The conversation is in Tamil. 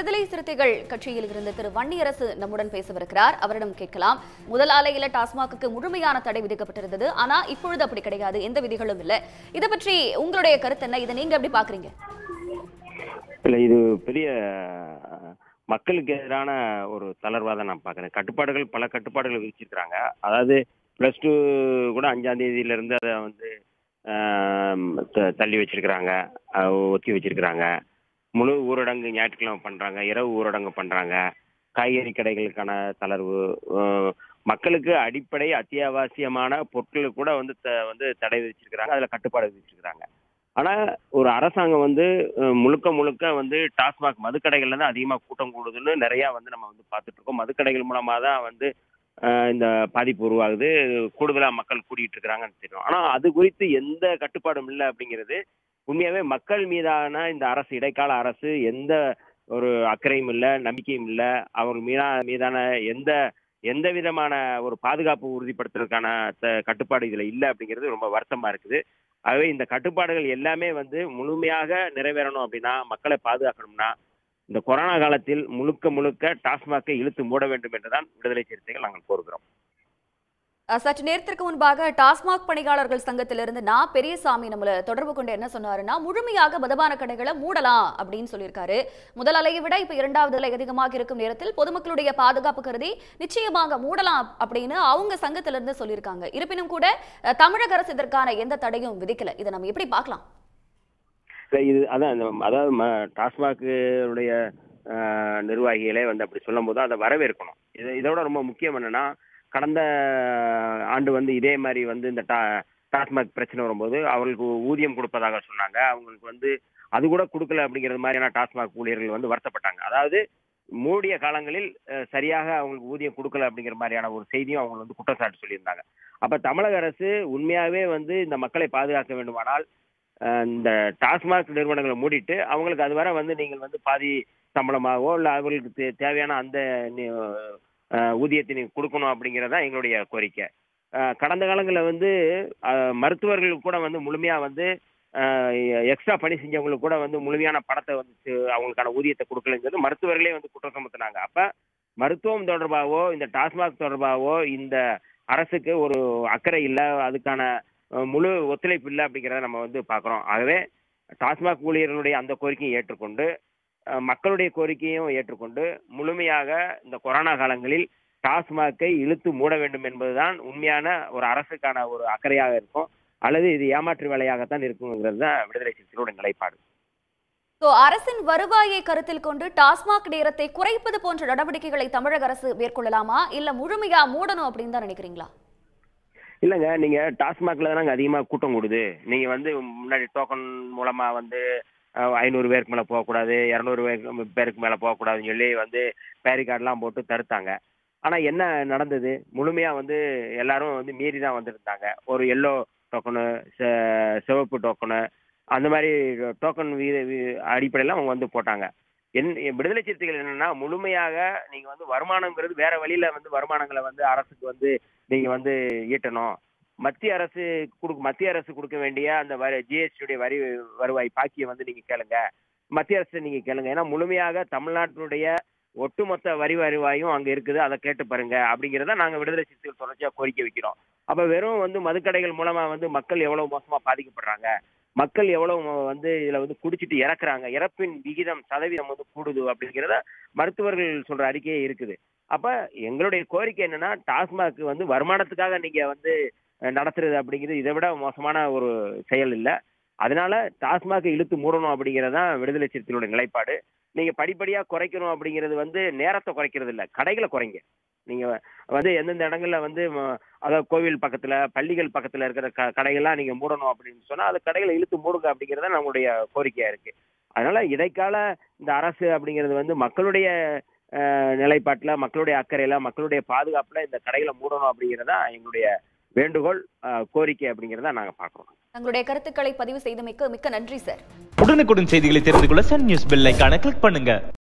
விடுதலை சிறுத்தைகள் கட்சியில் இருந்து திரு வன்னியரசு நம்முடன் பேசவிருக்கிறார் அவரிடம் கேட்கலாம் முதல் ஆலையில டாஸ்மாகுக்கு முழுமையான தடை விதிக்கப்பட்டிருந்தது ஆனா இப்பொழுது அப்படி கிடையாது எந்த விதிகளும் இல்ல இதை பற்றி உங்களுடைய கருத்து என்ன இதை நீங்க எப்படி பாக்குறீங்க இல்ல இது பெரிய அஹ், மக்களுக்கு எதிரான ஒரு தளர்வாக தான் நான் பார்க்குறேன் கட்டுப்பாடுகள் பல கட்டுப்பாடுகள் விதிச்சிருக்கிறாங்க அதாவது ப்ளஸ் டூ கூட அஞ்சாம் தேதியில இருந்து அதை வந்து ஆம், த- தள்ளி வச்சிருக்கிறாங்க அஹ், ஒத்தி வச்சிருக்கிறாங்க முழு ஊரடங்கு ஞாயிற்றுக்கிழமை பண்றாங்க இரவு ஊரடங்கு பண்றாங்க காய்கறி கடைகளுக்கான தளர்வு அஹ், மக்களுக்கு அடிப்படை அத்தியாவசியமான பொருட்களுக்கு கூட வந்து த- வந்து தடை விதிச்சிருக்கிறாங்க அதுல கட்டுப்பாடு விதிச்சிருக்கிறாங்க ஆனா ஒரு அரசாங்கம் வந்து அஹ், முழுக்க முழுக்க வந்து டாஸ்மாக் மதுக்கடைகள்ல தான் அதிகமா கூட்டம் கூடுதுன்னு நிறைய வந்து நம்ம வந்து பார்த்துட்டு இருக்கோம் மதுக்கடைகள் மூலமா தான் வந்து அஹ், இந்த பாதிப்பு உருவாகுது கூடுதலா மக்கள் கூடிட்டு இருக்கிறாங்கன்னு தெரியும் ஆனா அது குறித்து எந்த கட்டுப்பாடும் இல்லை அப்படிங்கிறது உண்மையாவே மக்கள் மீதான இந்த அரசு இடைக்கால அரசு எந்த ஒரு அக்கறையும் இல்லை நம்பிக்கையும் இல்லை அவங்க மீதா மீதான எந்த எந்த விதமான ஒரு பாதுகாப்பு உறுதிப்படுத்துறதுக்கான த- கட்டுப்பாடு இதுல இல்லை அப்படிங்கிறது ரொம்ப வருத்தமா இருக்குது ஆகவே இந்த கட்டுப்பாடுகள் எல்லாமே வந்து முழுமையாக நிறைவேறணும் அப்படின்னா மக்களை பாதுகாக்கணும்னா இந்த கொரோனா காலத்தில் முழுக்க முழுக்க டாஸ்மாகை இழுத்து மூட வேண்டும் என்றுதான் விடுதலை சிறுத்தைகள் நாங்கள் கோருகிறோம் அஹ், சற்று நேரத்திற்கு முன்பாக டாஸ்மாக் பணியாளர்கள் சங்கத்திலிருந்து நான் பெரியசாமி நம்மள தொடர்பு கொண்டு என்ன சொன்னாருன்னா முழுமையாக மதுபான கடைகளை மூடலாம் அப்படின்னு சொல்லியிருக்காரு முதல் அலையை விட இப்ப இரண்டாவது அலை அதிகமாக இருக்கும் நேரத்தில் பொதுமக்களுடைய பாதுகாப்பு கருதி நிச்சயமாக மூடலாம் அப்படின்னு அவங்க சங்கத்திலிருந்து சொல்லியிருக்காங்க இருப்பினும் கூட அஹ், தமிழக அரசு இதற்கான எந்த தடையும் விதிக்கல இதை நம்ம எப்படி பார்க்கலாம் இல்ல, இது அதான் இந்த அதாவது ம- டாஸ்மாகுடைய அஹ், நிர்வாகிகளே வந்து அப்படி சொல்லும் போது அதை வரவேற்கணும் இது இதோட ரொம்ப முக்கியம் என்னன்னா கடந்த ஆண்டு வந்து இதே மாதிரி வந்து இந்த டா டாஸ்மாக் பிரச்சனை வரும்போது அவர்களுக்கு ஊதியம் கொடுப்பதாக சொன்னாங்க அவங்களுக்கு வந்து அது கூட கொடுக்கல அப்படிங்கிறது மாதிரியான டாஸ்மாக் ஊழியர்கள் வந்து வருத்தப்பட்டாங்க அதாவது மூடிய காலங்களில் அஹ், சரியாக அவங்களுக்கு ஊதியம் கொடுக்கல அப்படிங்கிற மாதிரியான ஒரு செய்தியும் அவங்க வந்து குற்றச்சாட்டு சொல்லியிருந்தாங்க அப்ப தமிழக அரசு உண்மையாவே வந்து இந்த மக்களை பாதுகாக்க வேண்டுமானால் அஹ், இந்த டாஸ்மாக் நிறுவனங்களை மூடிட்டு அவங்களுக்கு அது வரை வந்து நீங்கள் வந்து பாதி சம்பளமாகவோ இல்லை அவர்களுக்கு தே- தேவையான அந்த நி- அஹ், ஊதியத்தை நீங்கள் கொடுக்கணும் அப்படிங்கிறது தான் எங்களுடைய கோரிக்கை அஹ், கடந்த காலங்களில் வந்து அஹ், மருத்துவர்களுக்கு கூட வந்து முழுமையாக வந்து எக்ஸ்ட்ரா பணி செஞ்சவங்களுக்கு கூட வந்து முழுமையான பணத்தை வந்து சி- அவங்களுக்கான ஊதியத்தை கொடுக்கலங்கிறது மருத்துவர்களே வந்து குற்றம் சுமத்துனாங்க அப்ப மருத்துவம் தொடர்பாகவோ இந்த டாஸ்மாக் தொடர்பாகவோ இந்த அரசுக்கு ஒரு அக்கறை இல்லை அதுக்கான அஹ், முழு ஒத்துழைப்பு இல்லை அப்படிங்கிறத நம்ம வந்து பார்க்குறோம் ஆகவே டாஸ்மாக் ஊழியர்களுடைய அந்த கோரிக்கையை ஏற்றுக்கொண்டு அஹ், மக்களுடைய கோரிக்கையும் ஏற்றுக்கொண்டு முழுமையாக இந்த கொரோனா காலங்களில் டாஸ்மாக்கை இழுத்து மூட வேண்டும் என்பதுதான் உண்மையான ஒரு அரசுக்கான ஒரு அக்கறையாக இருக்கும் அல்லது இது ஏமாற்று வேலையாகத்தான் இருக்குங்கிறது தான் விடுதலை சிறுத்தைகளோட நிலைப்பாடு சோ அரசின் வருவாயை கருத்தில் கொண்டு டாஸ்மாக் நேரத்தை குறைப்பது போன்ற நடவடிக்கைகளை தமிழக அரசு மேற்கொள்ளலாமா இல்ல முழுமையா மூடணும் அப்படின்னு தான் நினைக்கிறீங்களா இல்லைங்க நீங்க டாஸ்மாக்ல தானங்க அதிகமா கூட்டம் கூடுது நீங்க வந்து முன்னாடி டோக்கன் மூலமா வந்து அஹ், ஐநூறு பேருக்கு மேல போகக்கூடாது இரநூறு பேருக்கு பேருக்கு மேல போகக்கூடாதுன்னு சொல்லி வந்து பேரிகார்டெலாம் போட்டு தடுத்தாங்க ஆனா என்ன நடந்தது முழுமையா வந்து எல்லாரும் வந்து மீறி தான் வந்திருந்தாங்க ஒரு எல்லோ டோக்கனு சிவப்பு டோக்கனு அந்த மாதிரி டோக்கன் வீ அடிப்படையில் அவங்க வந்து போட்டாங்க என் விடுதலை சிறுத்தைகள் என்னன்னா முழுமையாக நீங்க வந்து வருமானங்கிறது வேற வழியில வந்து வருமானங்களை வந்து அரசுக்கு வந்து நீங்க வந்து ஈட்டணும் மத்திய அரசு கொடுக்க மத்திய அரசு கொடுக்க வேண்டிய அந்த வரி ஜிஎஸ்டியுடைய வரி வருவாய் பாக்கியை வந்து நீங்க கேளுங்க மத்திய அரசு நீங்க கேளுங்க ஏன்னா முழுமையாக தமிழ்நாட்டினுடைய ஒட்டுமொத்த வரி வருவாயும் அங்க இருக்குது அதை கேட்டு பாருங்க அப்படிங்கிறத நாங்க விடுதலை சிறுத்தைகள் தொடர்ச்சியா கோரிக்கை வைக்கிறோம் அப்ப வெறும் வந்து மதுக்கடைகள் மூலமா வந்து மக்கள் எவ்வளவு மோசமா பாதிக்கப்படுறாங்க மக்கள் எவ்வளவு மோ- வந்து இதுல வந்து குடிச்சிட்டு இறக்குறாங்க இறப்பின் விகிதம் சதவீதம் வந்து கூடுது அப்படிங்கிறத மருத்துவர்கள் சொல்ற அறிக்கையே இருக்குது அப்ப எங்களுடைய கோரிக்கை என்னன்னா டாஸ்மாக் வந்து வருமானத்துக்காக நீங்க வந்து அஹ், நடத்துறது அப்படிங்கிறது இதை விட மோசமான ஒரு செயல் இல்லை அதனால டாஸ்மாக் இழுத்து மூடணும் அப்படிங்கிறது தான் விடுதலை சிறுத்தைகளோட நிலைப்பாடு நீங்க படிப்படியா குறைக்கணும் அப்படிங்கிறது வந்து நேரத்தை குறைக்கிறது இல்ல கடைகளை குறைங்க நீங்க வந்து எந்தெந்த இடங்கள்ல வந்து ம- அதாவது கோவில் பக்கத்துல பள்ளிகள் பக்கத்துல இருக்கிற க கடைகள்லாம் நீங்க மூடணும் அப்படின்னு சொன்னா அது கடைகளை இழுத்து மூடுங்க அப்படிங்கறத நம்மளுடைய கோரிக்கையா இருக்கு அதனால இடைக்கால இந்த அரசு அப்படிங்கிறது வந்து மக்களுடைய அஹ், நிலைப்பாட்டுல மக்களுடைய அக்கறையில மக்களுடைய பாதுகாப்புல இந்த கடைகளை மூடணும் அப்படிங்கறதா எங்களுடைய வேண்டுகோள் அஹ், கோரிக்கை அப்படிங்கறத நாங்க பாக்குறோம் தங்களுடைய கருத்துக்களை பதிவு செய்தமைக்கு மிக்க நன்றி சார் உடனுக்குடன் செய்திகளை தெரிந்து கொள்ள சன் நியூஸ் பெல் ஐகானை கிளிக் பண்ணுங்க